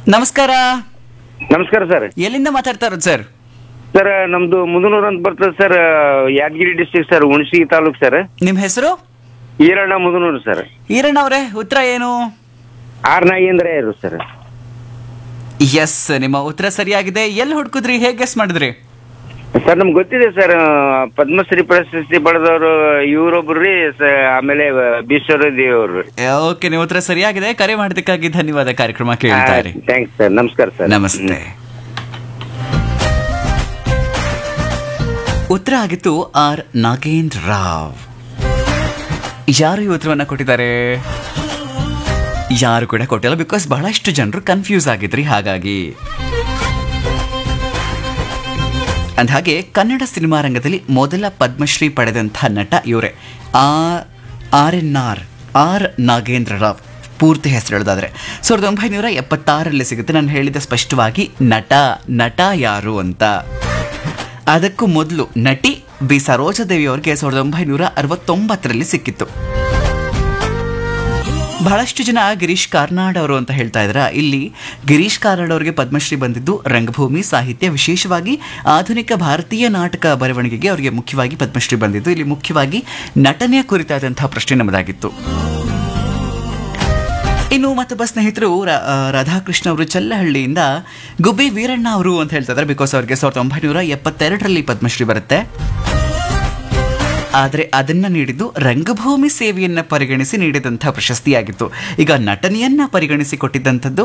ನಮಸ್ಕಾರ ನಮಸ್ಕಾರ ಸರ್ ಎಲ್ಲಿಂದ ಮಾತಾಡ್ತಾ ಇರೋದು ಸರ್ ಸರ್ ನಮ್ದು ಮುದನೂರು ಅಂತ ಬರ್ತದೆ sir Yadgir district sir Hunasi taluk sir ನಿಮ್ಮ ಹೆಸರು ಈರಣ್ಣ ಮುದನೂರು ಸರ್ ಈರಣ್ಣ ಅವರೇ ಉತ್ತರ ಏನು ಆರ್ ನಾಗೇಂದ್ರ ಇರು ಸರ್ ಎಸ್ ನಿಮ್ಮ ಉತ್ತರ ಸರಿಯಾಗಿದೆ ಎಲ್ಲಿ ಹುಡುಕಿದ್ರಿ ಹೇಗೆ ಗೆಸ್ ಮಾಡಿದ್ರಿ ಸರ್ ನಮ್ಗೆ ಗೊತ್ತಿದೆ ಸರ್ ಪದ್ಮಶ್ರೀ ಪ್ರಶಸ್ತಿ ಪಡೆದವರು ಇವರೊಬ್ರು ರೀ ಸ- ಆಮೇಲೆ ಬೀಶ್ವರ ದೇವರು ಓಕೆ ನಿಮ್ಮ ಉತ್ತರ ಸರಿಯಾಗಿದೆ ಕರೆ ಮಾಡೋದಕ್ಕಾಗಿ ಧನ್ಯವಾದ ಕಾರ್ಯಕ್ರಮ ಕೇಳ್ತಾರೆ ಥ್ಯಾಂಕ್ಸ್ ಸರ್ ನಮಸ್ಕಾರ ಸರ್ ನಮಸ್ತೆ ಉತ್ತರ ಆಗಿತ್ತು ಆರ್ ನಾಗೇಂದ್ರ ರಾವ್ ಯಾರು ಈ ಉತ್ತರವನ್ನ ಕೊಟ್ಟಿದ್ದಾರೆ ಯಾರು ಕೂಡ ಕೊಟ್ಟಿಲ್ಲ ಬಿಕಾಸ್ ಬಹಳಷ್ಟು ಜನರು ಕನ್ಫ್ಯೂಸ್ ಆಗಿದ್ರಿ ಹಾಗಾಗಿ ಅಂದಹಾಗೆ ಕನ್ನಡ ಸಿನಿಮಾ ರಂಗದಲ್ಲಿ ಮೊದಲ ಪದ್ಮಶ್ರೀ ಪಡೆದಂತಹ ನಟ ಇವರೇ R N R R Nagendra Rao ಪೂರ್ತಿ ಹೆಸರು ಹೇಳೋದಾದ್ರೆ ಸಾವಿರದ ಒಂಬೈನೂರ ಎಪ್ಪತ್ತಾರರಲ್ಲಿ ಸಿಗುತ್ತೆ ನಾನು ಹೇಳಿದ ಸ್ಪಷ್ಟವಾಗಿ ನಟ ನಟ ಯಾರು ಅಂತ ಅದಕ್ಕೂ ಮೊದಲು ನಟಿ ಬಿ ಸರೋಜಾದೇವಿ ಅವರಿಗೆ ಸಾವಿರದ ಒಂಬೈನೂರ ಅರವತ್ತೊಂಬತ್ತರಲ್ಲಿ ಸಿಕ್ಕಿತ್ತು ಬಹಳಷ್ಟು ಜನ ಗಿರೀಶ್ ಕಾರ್ನಾಡ್ ಅವರು ಅಂತ ಹೇಳ್ತಾ ಇದ್ರ ಇಲ್ಲಿ ಗಿರೀಶ್ ಕಾರ್ನಾಡ್ ಅವರಿಗೆ ಪದ್ಮಶ್ರೀ ಬಂದಿದ್ದು ರಂಗಭೂಮಿ ಸಾಹಿತ್ಯ ವಿಶೇಷವಾಗಿ ಆಧುನಿಕ ಭಾರತೀಯ ನಾಟಕ ಬರವಣಿಗೆಗೆ ಅವರಿಗೆ ಮುಖ್ಯವಾಗಿ ಪದ್ಮಶ್ರೀ ಬಂದಿದ್ದು ಇಲ್ಲಿ ಮುಖ್ಯವಾಗಿ ನಟನೆಯ ಕುರಿತಾದಂತಹ ಪ್ರಶ್ನೆ ನಮ್ಮದಾಗಿತ್ತು ಇನ್ನು ಮತ್ತೊಬ್ಬ ಸ್ನೇಹಿತರು ರಾ- ಆ, ರಾಧಾಕೃಷ್ಣ ಅವರು ಚಲ್ಲಹಳ್ಳಿಯಿಂದ ಗುಬ್ಬಿ ವೀರಣ್ಣ ಅವರು ಅಂತ ಹೇಳ್ತಾ ಇದ್ದಾರೆ ಬಿಕಾಸ್ ಅವರಿಗೆ ಸಾವಿರದ ಒಂಬೈನೂರ ಎಪ್ಪತ್ತೆರಡರಲ್ಲಿ ಪದ್ಮಶ್ರೀ ಬರುತ್ತೆ ಆದರೆ ಅದನ್ನ ನೀಡಿದ್ದು ರಂಗಭೂಮಿ ಸೇವೆಯನ್ನ ಪರಿಗಣಿಸಿ ನೀಡಿದಂತಹ ಪ್ರಶಸ್ತಿಯಾಗಿತ್ತು ಈಗ ನಟನೆಯನ್ನ ಪರಿಗಣಿಸಿ ಕೊಟ್ಟಿದ್ದಂಥದ್ದು